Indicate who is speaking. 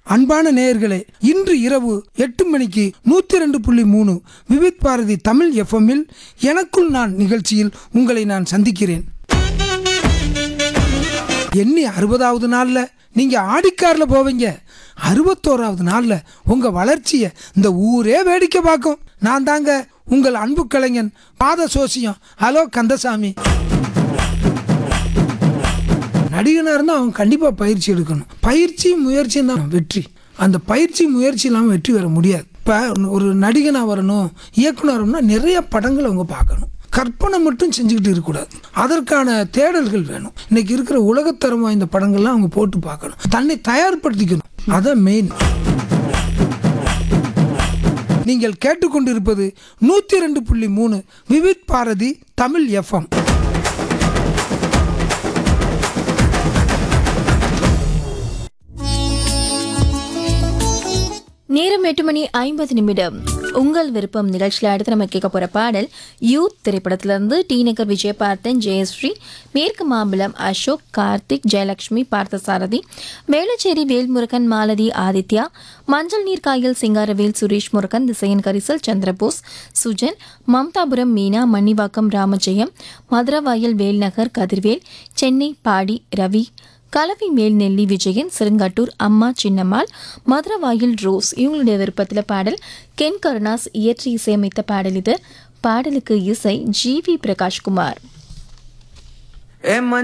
Speaker 1: அன்பான நேயர்களே இன்று இரவு எட்டு மணிக்கு நூற்றி ரெண்டு புள்ளி மூணு விவித் பாரதி தமிழ் எஃப்எம்மில் எனக்குள் நான் நிகழ்ச்சியில் உங்களை நான் சந்திக்கிறேன் எண்ணி அறுபதாவது நாளில் நீங்கள் ஆடிக்காரில் போவீங்க அறுபத்தோராவது நாளில் உங்கள் வளர்ச்சியை இந்த ஊரே வேடிக்கை பார்க்கும் நான் தாங்க உங்கள் அன்பு கலைஞன் பாத சோசியம் ஹலோ கந்தசாமி நடிகனாக இருந்தால் அவன் கண்டிப்பாக பயிற்சி எடுக்கணும் பயிற்சி முயற்சியும் தான் வெற்றி அந்த பயிற்சி முயற்சி இல்லாமல் வெற்றி பெற முடியாது இப்போ ஒரு நடிகனாக வரணும் இயக்குனர் வரணும்னா நிறைய படங்கள் அவங்க பார்க்கணும் கற்பனை மட்டும் செஞ்சுக்கிட்டு இருக்கக்கூடாது அதற்கான தேடல்கள் வேணும் இன்னைக்கு இருக்கிற உலகத்தரம் வாய்ந்த படங்கள்லாம் அவங்க போட்டு பார்க்கணும் தன்னை தயார்படுத்திக்கணும் அதான் மெயின் நீங்கள் கேட்டுக்கொண்டிருப்பது நூற்றி ரெண்டு புள்ளி மூணு விவித் பாரதி தமிழ் எஃப்எம்
Speaker 2: நேரம் எட்டு மணி ஐம்பது நிமிடம் உங்கள் விருப்பம் நிகழ்ச்சியில் அடுத்து நம்ம கேட்க போற பாடல் யூத் திரைப்படத்திலிருந்து டி நகர் விஜயபார்த்தன் ஜெயஸ்ரீ மேற்கு மாம்பலம் அசோக் கார்த்திக் ஜெயலட்சுமி பார்த்தசாரதி வேளச்சேரி வேல்முருகன் மாலதி ஆதித்யா மஞ்சள் நீர் காயல் சிங்காரவேல் சுரேஷ் முருகன் திசையன் கரிசல் சந்திரபோஸ் சுஜன் மம்தாபுரம் மீனா மன்னிவாக்கம் ராமஜெயம் மதுரவாயல் வேல்நகர் கதிர்வேல் சென்னை பாடி ரவி கலவி மேல்நெல்லி விஜயன் சிறுங்கட்டூர் அம்மா சின்னம்மாள் மதுரவாயில் ரோஸ் இவங்களுடைய விருப்பத்தில் பாடல் கென் கருணாஸ் இயற்றி இசையமைத்த பாடல் இது பாடலுக்கு இசை ஜி வி பிரகாஷ்குமார்
Speaker 3: ஏ